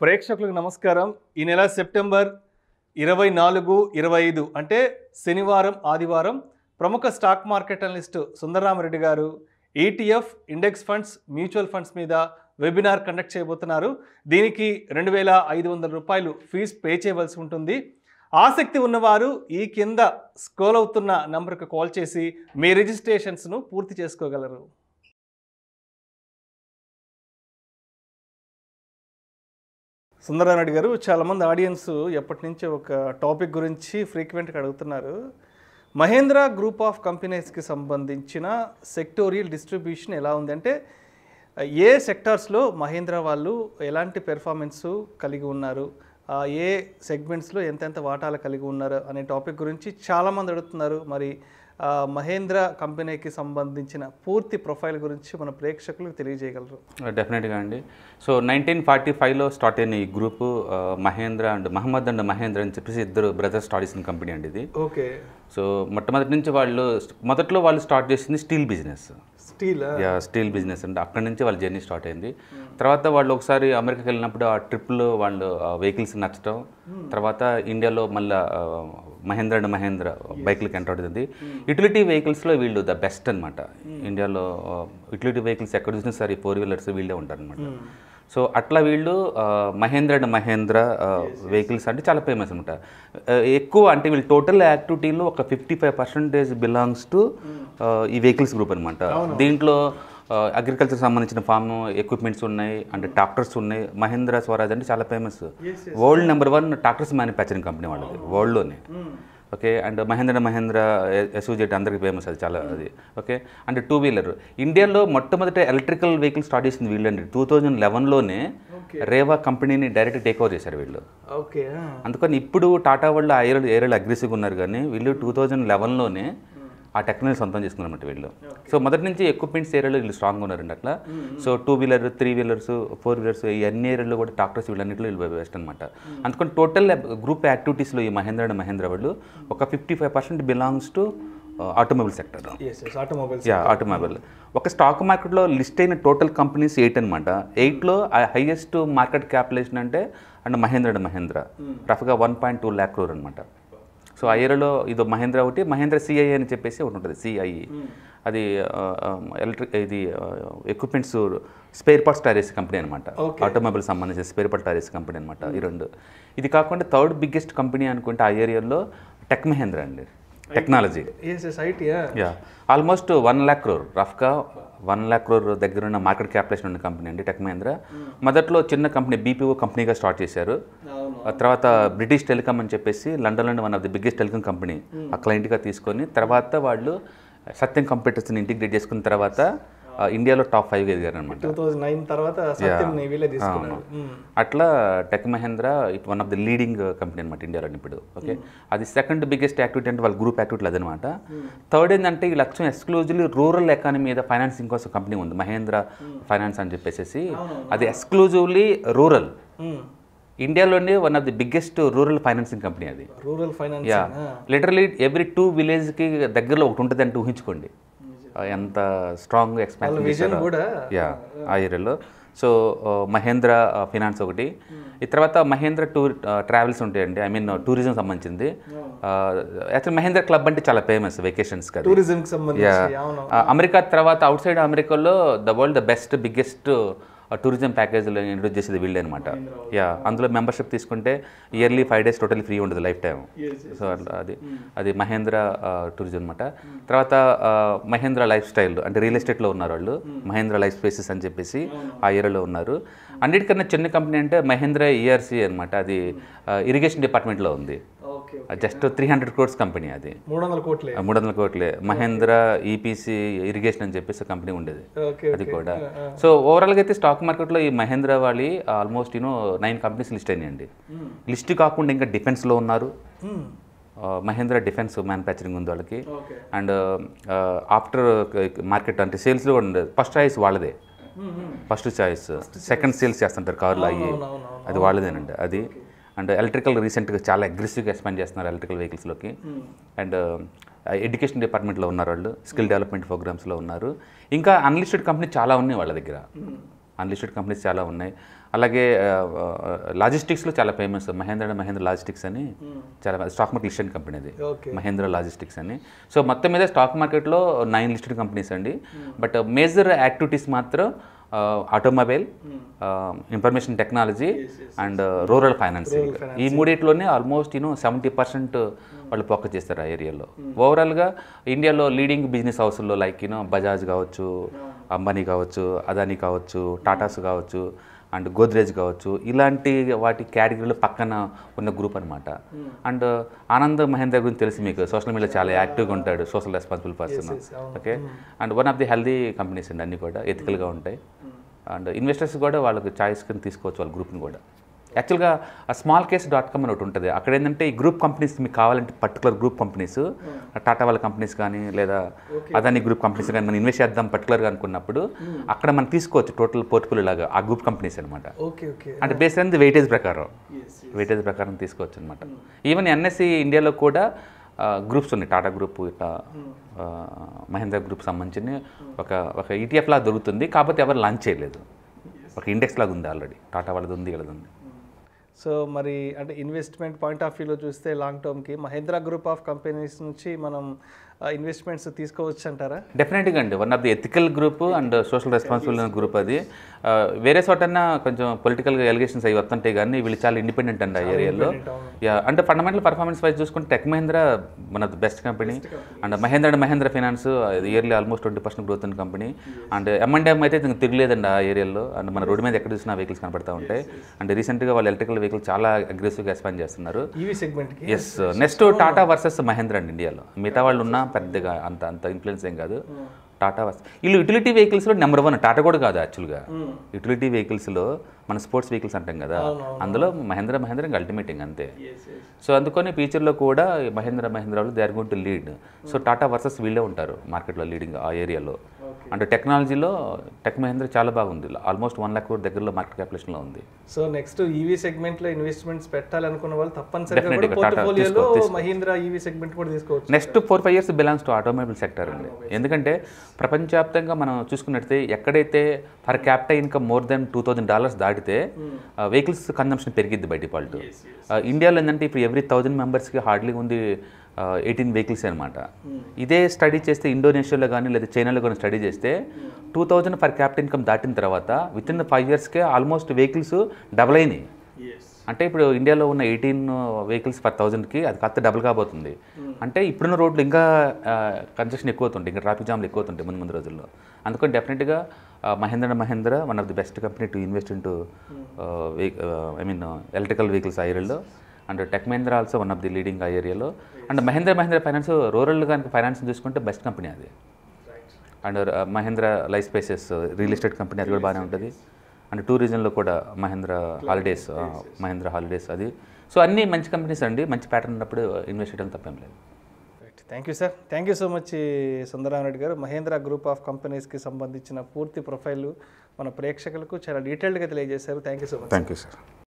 ప్రేక్షకులకు నమస్కారం ఈ నెల సెప్టెంబర్ ఇరవై నాలుగు ఇరవై ఐదు అంటే శనివారం ఆదివారం ప్రముఖ స్టాక్ మార్కెట్ అనలిస్ట్ సుందరరామరెడ్డి గారు ETF index funds mutual funds మీద వెబినార్ కండక్ట్ చేయబోతున్నారు దీనికి రెండు వేల ఐదు వందల రూపాయలు ఫీజు పే చేయవలసి ఉంటుంది ఆసక్తి ఉన్నవారు ఈ కింద స్క్రోల్ అవుతున్న నంబర్కి కాల్ చేసి మీ రిజిస్ట్రేషన్స్ను పూర్తి చేసుకోగలరు సుందరారెడ్డి గారు చాలామంది ఆడియన్స్ ఎప్పటి నుంచో ఒక టాపిక్ గురించి ఫ్రీక్వెంట్గా అడుగుతున్నారు మహేంద్ర గ్రూప్ ఆఫ్ కంపెనీస్కి సంబంధించిన సెక్టోరియల్ డిస్ట్రిబ్యూషన్ ఎలా ఉంది అంటే ఏ సెక్టార్స్లో మహేంద్ర వాళ్ళు ఎలాంటి పెర్ఫార్మెన్స్ కలిగి ఉన్నారు ఆ, ఏ సెగ్మెంట్స్లో ఎంతెంత వాటాలు కలిగి ఉన్నారు అనే టాపిక్ గురించి చాలామంది అడుగుతున్నారు మరి ఆ, మహేంద్ర కంపెనీకి సంబంధించిన పూర్తి ప్రొఫైల్ గురించి మన ప్రేక్షకులకు తెలియజేయగలరు డెఫినెట్గా అండి సో నైన్టీన్ ఫార్టీ ఫైవ్లో స్టార్ట్ అయిన ఈ గ్రూపు ఆ, మహేంద్ర అండ్ మహమ్మద్ అండ్ మహేంద్ర అని చెప్పేసి ఇద్దరు బ్రదర్స్ స్టార్ట్ చేసిన కంపెనీ అండి ఇది ఓకే సో మొట్టమొదటి నుంచి వాళ్ళు మొదట్లో వాళ్ళు స్టార్ట్ చేసింది steel business steel yeah steel business అంటే అక్కడి నుంచి వాళ్ళ జర్నీ స్టార్ట్ అయింది తర్వాత వాళ్ళు ఒకసారి అమెరికాకి వెళ్ళినప్పుడు ఆ ట్రిప్లో వాళ్ళు వెహికల్స్ నచ్చడం తర్వాత ఇండియాలో మళ్ళీ మహేంద్ర అండ్ మహేంద్ర బైక్లకి ఎంటర్ అవుతుంది యూటిలిటీ వెహికల్స్లో వీళ్ళు ద బెస్ట్ అనమాట ఇండియాలో యూటిలిటీ వెహికల్స్ ఎక్కడ చూసినా సరే ఫోర్ వీలర్స్ వీళ్ళే ఉంటారు అనమాట సో అట్లా వీళ్ళు ఆ, మహేంద్ర అండ్ మహేంద్ర వెహికల్స్ అంటే చాలా ఫేమస్ అనమాట ఎక్కువ అంటే వీళ్ళు టోటల్ యాక్టివిటీలో ఒక fifty five percentage belongs to ఈ వెహికల్స్ గ్రూప్ అనమాట దీంట్లో అగ్రికల్చర్ సంబంధించిన ఫామ్ ఎక్విప్మెంట్స్ ఉన్నాయి అంటే ట్రాక్టర్స్ ఉన్నాయి మహేంద్ర స్వరాజ్ అంటే చాలా famous world number one tractors manufacturing company వాళ్ళది వరల్డ్లోనే okay and Mahindra and Mahindra ఎస్యూజెట్ అందరికీ ఫేమస్ అది చాలా అది ఓకే అండ్ టూ వీలర్ ఇండియాలో మొట్టమొదట ఎలక్ట్రికల్ వెహికల్ స్టార్ట్ చేసింది వీళ్ళండి టూ థౌజండ్ లెవెన్లోనే రేవా కంపెనీని డైరెక్ట్ టేక్ ఓవర్ చేశారు వీళ్ళు ఓకే అందుకని ఇప్పుడు టాటా వాళ్ళు ఆ ఏరియా ఏరియాలో అగ్రెసివ్గా ఉన్నారు కానీ వీళ్ళు టూ థౌజండ్ లెవెన్లోనే ఆ టెక్నాలజీ సొంతం చేసుకున్నారన్నమాట వీళ్ళు సో మొదటి నుంచి ఎక్విప్మెంట్స్ ఏరియాలో వీళ్ళు స్ట్రాంగ్ ఉన్నారండి అట్లా so two wheeler three wheelers four wheelers ఈ అన్ని ఏరియాలో కూడా ట్రాక్టర్స్ వీళ్ళన్నింటిలో వీళ్ళు బెస్ట్ అనమాట అందుకని టోటల్ గ్రూప్ యాక్టివిటీస్లో ఈ మహేంద్ర అండ్ మహేంద్ర వాళ్ళు ఒక fifty five percent belongs to automobile sector yes yes automobiles yeah automobile ఒక స్టాక్ మార్కెట్లో లిస్ట్ అయిన టోటల్ కంపెనీస్ ఎయిట్ అనమాట ఎయిట్లో హైయెస్ట్ మార్కెట్ క్యాపిటలేషన్ అంటే అండ్ మహేంద్ర అండ్ మహేంద్ర రఫ్గా one point two lakh crore అనమాట సో ఆ ఏరియాలో ఇది మహేంద్ర ఒకటి మహేంద్ర సిఐ అని చెప్పేసి ఒకటి ఉంటుంది సిఐ అది ఎలక్ట్రిక్ ఇది ఎక్విప్మెంట్స్ స్పేర్ పార్ట్స్ టైర్ చేసే కంపెనీ అనమాట ఆటోమొబైల్ సంబంధించిన స్పేర్ పార్ట్ టైర్ చేసే కంపెనీ అనమాట ఈ రెండు ఇది కాకుండా థర్డ్ బిగ్గెస్ట్ కంపెనీ అనుకుంటే ఆ ఏరియాలో టెక్ మహేంద్ర అండి technology yes yes IT yeah almost one lakh crore రఫ్గా వన్ ల్యాక్ క్రోర్ దగ్గర ఉన్న మార్కెట్ క్యాపిటలేషన్ ఉన్న కంపెనీ అండి టెక్ మహేంద్ర మొదట్లో చిన్న కంపెనీ బీపీఓ కంపెనీగా స్టార్ట్ చేశారు అవును ఆ తర్వాత బ్రిటిష్ టెలికామ్ అని చెప్పేసి లండన్లో one of the biggest telecom company ఆ క్లయింట్గా తీసుకొని తర్వాత వాళ్ళు సత్యం కంప్యూటర్స్ని ఇంటిగ్రేట్ చేసుకున్న తర్వాత ఆ, ఇండియాలో టాప్ ఫైవ్ ఎదిగారు అనమాట టూ థౌజండ్ నైన్ తర్వాత సత్యం వీళ్ళే తీసుకున్నారు మ్మ్. అట్లా tech Mahindra it one of the leading company అనమాట ఇండియాలో ఇప్పుడు ఓకే అది సెకండ్ బిగ్గెస్ట్ యాక్టివిటీ అంటే వాళ్ళ గ్రూప్ యాక్టివిటీ అదనమాట థర్డ్ ఏంటంటే ఈ లక్ష్యం ఎక్స్క్లూజివ్లీ రూరల్ ఎకానమీ మీద ఫైనాన్సింగ్ కోసం కంపెనీ ఉంది మహేంద్ర ఫైనాన్స్ అని చెప్పేసి అది ఎక్స్క్లూజివ్లీ రూరల్ మ్మ్. ఇండియాలోనే one of the biggest rural financing company అది rural finance yeah literally every two విలేజ్కి దగ్గరలో ఒకటి ఉంటుంది అంటే ఊహించుకోండి ఆ, ఎంత స్ట్రాంగ్ ఎక్స్పాన్షన్ విజన్ కూడా యా ఆ ఏరియాలో సో మహేంద్ర ఫినాన్స్ ఒకటి ఈ తర్వాత మహేంద్ర టూర్ ట్రావెల్స్ ఉంటాయండి ఐ మీన్ టూరిజం సంబంధించింది యాక్చువల్ మహేంద్ర క్లబ్ అంటే చాలా ఫేమస్ వెకేషన్స్ కదా టూరిజం కి సంబంధించి అవును ఆ, అమెరికా తర్వాత అవుట్ సైడ్ అమెరికాలో the world the best biggest tourism ప్యాకేజ్లో ఇంట్రొడ్యూస్ చేసేది వీళ్ళే అనమాట యా అందులో మెంబర్షిప్ తీసుకుంటే yearly five days totally free ఉంటుంది లైఫ్ టైం సో అట్లా అది అది మహేంద్ర టూరిజం అనమాట తర్వాత ఆ, మహేంద్ర లైఫ్ స్టైల్ అంటే రియల్ ఎస్టేట్లో ఉన్నారు వాళ్ళు మహేంద్ర లైఫ్ స్పేసెస్ అని చెప్పేసి ఆ ఏరియాలో ఉన్నారు అన్నిటికన్నా చిన్న కంపెనీ అంటే మహేంద్ర ఈఆర్సీ అనమాట అది ఇరిగేషన్ డిపార్ట్మెంట్లో ఉంది okay just three hundred crores company అది మూడు వందల కోట్లే మూడు వందల కోట్లే మహేంద్ర ఈపీసీ ఇరిగేషన్ అని చెప్పేసి కంపెనీ ఉండేది ఓకే అది కూడా సో ఓవరాల్గా అయితే స్టాక్ మార్కెట్లో ఈ మహేంద్ర వాళ్ళి almost you know nine companies list అయినాయండి లిస్ట్ కాకుండా ఇంకా డిఫెన్స్లో ఉన్నారు ఆ, మహేంద్ర డిఫెన్స్ మ్యానుఫ్యాక్చరింగ్ ఉంది వాళ్ళకి ఓకే అండ్ ఆఫ్టర్ మార్కెట్ అంటే సేల్స్లో ఉండదు ఫస్ట్ చాయిస్ వాళ్ళదే ఫస్ట్ చాయిస్ సెకండ్ సేల్స్ చేస్తుంటారు కార్లు అయ్యి అది వాళ్ళదేనండి అది అండ్ ఎలక్ట్రికల్ రీసెంట్గా చాలా అగ్రెసివ్గా ఎక్స్పాండ్ చేస్తున్నారు ఎలక్ట్రికల్ వెహికల్స్లోకి అండ్ ఎడ్యుకేషన్ డిపార్ట్మెంట్లో ఉన్నారు వాళ్ళు స్కిల్ డెవలప్మెంట్ ప్రోగ్రామ్స్లో ఉన్నారు ఇంకా అన్లిస్టెడ్ కంపెనీ చాలా ఉన్నాయి వాళ్ళ దగ్గర అన్లిస్టెడ్ కంపెనీస్ చాలా ఉన్నాయి అలాగే లాజిస్టిక్స్లో చాలా famous Mahindra and Mahindra logistics అని చాలా స్టాక్ మార్కెట్ లిస్టెడ్ కంపెనీ అది ఓకే మహేంద్ర లాజిస్టిక్స్ అని సో మొత్తం మీద స్టాక్ మార్కెట్లో నైన్ లిస్టెడ్ కంపెనీస్ అండి బట్ మేజర్ యాక్టివిటీస్ మాత్రం automobile information technology and rural financing ఈ మూడిట్లోనే ఆల్మోస్ట్ యూనో సెవెంటీ పర్సెంట్ వాళ్ళు ఫోకస్ చేస్తారు ఆ ఏరియాలో ఓవరాల్గా ఇండియాలో లీడింగ్ బిజినెస్ హౌస్లో లైక్ యూనో బజాజ్ కావచ్చు అంబానీ కావచ్చు అదానీ కావచ్చు టాటాస్ కావచ్చు అండ్ గోద్రేజ్ కావచ్చు ఇలాంటి వాటి కేటగిరీలో పక్కన ఉన్న గ్రూప్ అనమాట అండ్ ఆనంద్ మహేంద్ర గురించి తెలిసి మీకు సోషల్ మీడియా చాలా యాక్టివ్గా ఉంటాడు social responsible person okay and one of the healthy companies అండి అన్నీ కూడా ఎథికల్గా ఉంటాయి అండ్ ఇన్వెస్టర్స్ కూడా వాళ్ళకి చాయిస్ కింద తీసుకోవచ్చు వాళ్ళ గ్రూప్ని కూడా యాక్చువల్గా స్మాల్ కేస్ డాట్ కామ్ అని ఒకటి ఉంటుంది అక్కడ ఏంటంటే ఈ గ్రూప్ కంపెనీస్ మీకు కావాలంటే పర్టికులర్ గ్రూప్ కంపెనీస్ టాటా వాళ్ళ కంపెనీస్ కానీ లేదా అదాని గ్రూప్ కంపెనీస్ కానీ మనం ఇన్వెస్ట్ చేద్దాం పర్టికులర్గా అనుకున్నప్పుడు అక్కడ మనం తీసుకోవచ్చు టోటల్ పోర్ట్ఫోలియో లాగా ఆ గ్రూప్ కంపెనీస్ అనమాట ఓకే ఓకే అంటే బేస్డ్ ఆన్ ది వెయిటేజ్ ప్రకారం వెయిటేజ్ ప్రకారం తీసుకోవచ్చు అనమాట ఈవెన్ ఎన్ఎస్సి ఇండియాలో కూడా గ్రూప్స్ ఉన్నాయి టాటా గ్రూప్ ఇట్లా ఆ, మహేంద్ర గ్రూప్ సంబంధించిన ఒక ఒక ఈటీఎఫ్ లాగా దొరుకుతుంది కాకపోతే ఎవరు లాంచ్ చేయలేదు ఒక ఇండెక్స్ లాగా ఉంది ఆల్రెడీ టాటా వాళ్ళది ఉంది వీళ్ళది ఉంది సో మరి అంటే ఇన్వెస్ట్మెంట్ పాయింట్ ఆఫ్ వ్యూలో చూస్తే లాంగ్ టర్మ్కి మహేంద్ర గ్రూప్ ఆఫ్ కంపెనీస్ నుంచి మనం ఇన్వెస్ట్మెంట్స్ తీసుకోవచ్చు అంటారా డెఫినెట్గా అండి one of the ethical group and social responsible group అది ఆ, వేరే చోటన్నా కొంచెం పొలిటికల్గా ఎలిగేషన్స్ అవి వస్తుంటాయి కానీ వీళ్ళు చాలా ఇండిపెండెంట్ అండి ఆ ఏరియాలో యా అంటే ఫండమెంటల్ పర్ఫార్మెన్స్ వైజ్ చూసుకుంటే tech Mahindra one of the best company and Mahindra and Mahindra finance yearly almost twenty percent growth ఉన్న కంపెనీ అండ్ ఎంఎండ్ఎం అయితే ఇంక తిరగలేదండి ఆ ఏరియాలో అండ్ మన రోడ్డు మీద ఎక్కడ చూసినా వెహికల్స్ కనపడతా ఉంటాయి అండ్ రీసెంట్గా వాళ్ళు ఎలక్ట్రికల్ వెహికల్ చాలా అగ్రెసివ్గా ఎక్స్పాండ్ చేస్తున్నారు ఈవీ సెగ్మెంట్కి yes next Tata versus Mahindra అండి ఇండియాలో మిగతా వాళ్ళు ఉన్నా పెద్దగా అంత అంత ఇన్ఫ్లుయెన్స్ ఏం కాదు టాటా వర్సెస్ వీళ్ళు యూటిలిటీ వెహికల్స్లో నెంబర్ వన్ టాటా కూడా కాదు యాక్చువల్గా యూటిలిటీ వెహికల్స్లో మన స్పోర్ట్స్ వెహికల్స్ అంటాం కదా అందులో మహేంద్ర మహేంద్ర ఇంకా అల్టిమేటింగ్ అంతే సో అందుకని ఫ్యూచర్లో కూడా ఈ మహేంద్ర మహేంద్రలో they are going to lead so Tata versus వీళ్ళే ఉంటారు మార్కెట్లో లీడింగ్ ఆ ఏరియాలో అంటే టెక్నాలజీలో టెక్ మహేంద్ర చాలా బాగుంది ఆల్మోస్ట్ వన్ లాక్ కోర్ దగ్గరలో మార్కెట్ క్యాపిటేషన్లో ఉంది సో నెక్స్ట్ ఈవీ సెగ్మెంట్లో ఇన్వెస్ట్మెంట్స్ పెట్టాలనుకున్న వాళ్ళు తప్పనిసరిగా Definitely కూడా Tata పోర్ట్ఫోలియోలో తీసుకో- మహీంద్రా ఈవీ సెగ్మెంట్ కూడా తీసుకోవచ్చు next four five years belongs to automobile sector అండి ఎందుకంటే ప్రపంచవ్యాప్తంగా మనం చూసుకున్నట్లయితే ఎక్కడైతే per capital income more than two thousand dollars దాటితే వెహికల్స్ కన్జంప్షన్ పెరిగిద్ది బై డిఫాల్ట్ ఇండియాలో ఏంటంటే ఇప్పుడు ఎవ్రీ థౌజండ్ మెంబర్స్కి హార్డ్లీ ఉంది ఎయిటీన్ వెహికల్స్ అనమాట ఇదే స్టడీ చేస్తే ఇండోనేషియాలో కానీ లేదా చైనాలో కానీ స్టడీ చేస్తే two thousand per capital income దాటిన తర్వాత విత్ ఇన్ ఫైవ్ ఇయర్స్కే ఆల్మోస్ట్ వెహికల్స్ డబల్ అయినాయి అంటే ఇప్పుడు ఇండియాలో ఉన్న ఎయిటీన్ వెహికల్స్ పర్ థౌజండ్కి అది కాస్త డబుల్ కాబోతుంది అంటే ఇప్పుడున్న రోడ్లు ఇంకా కన్స్ట్రక్షన్ ఎక్కువ అవుతుంటాయి ఇంకా ట్రాఫిక్ జామ్లు ఎక్కువ అవుతుంటాయి ముందు ముందు రోజుల్లో అందుకని డెఫినెట్గా Mahindra and Mahindra one of the best company to invest in to I mean electrical vehicles ఆ ఏరియాలో and tech Mahindra also one of the leading ఆ ఏరియాలో and Mahindra Mahindra finance rural కనుక ఫైనాన్స్ చూసుకుంటే బెస్ట్ కంపెనీ అది and Mahindra life spaces real estate company అది కూడా బాగానే ఉంటుంది అండ్ టూరిజంలో కూడా మహేంద్ర హాలిడేస్ మహేంద్ర హాలిడేస్ అది సో అన్నీ మంచి కంపెనీస్ అండి మంచి ప్యాటర్న్ ఉన్నప్పుడు ఇన్వెస్ట్ చేయడం తప్పేం లేదు right thank you sir thank you so much Sundaramareddy గారు మహేంద్ర గ్రూప్ ఆఫ్ కంపెనీస్కి సంబంధించిన పూర్తి ప్రొఫైల్ మన ప్రేక్షకులకు చాలా డీటెయిల్డ్గా తెలియజేశారు thank you so much thank you sir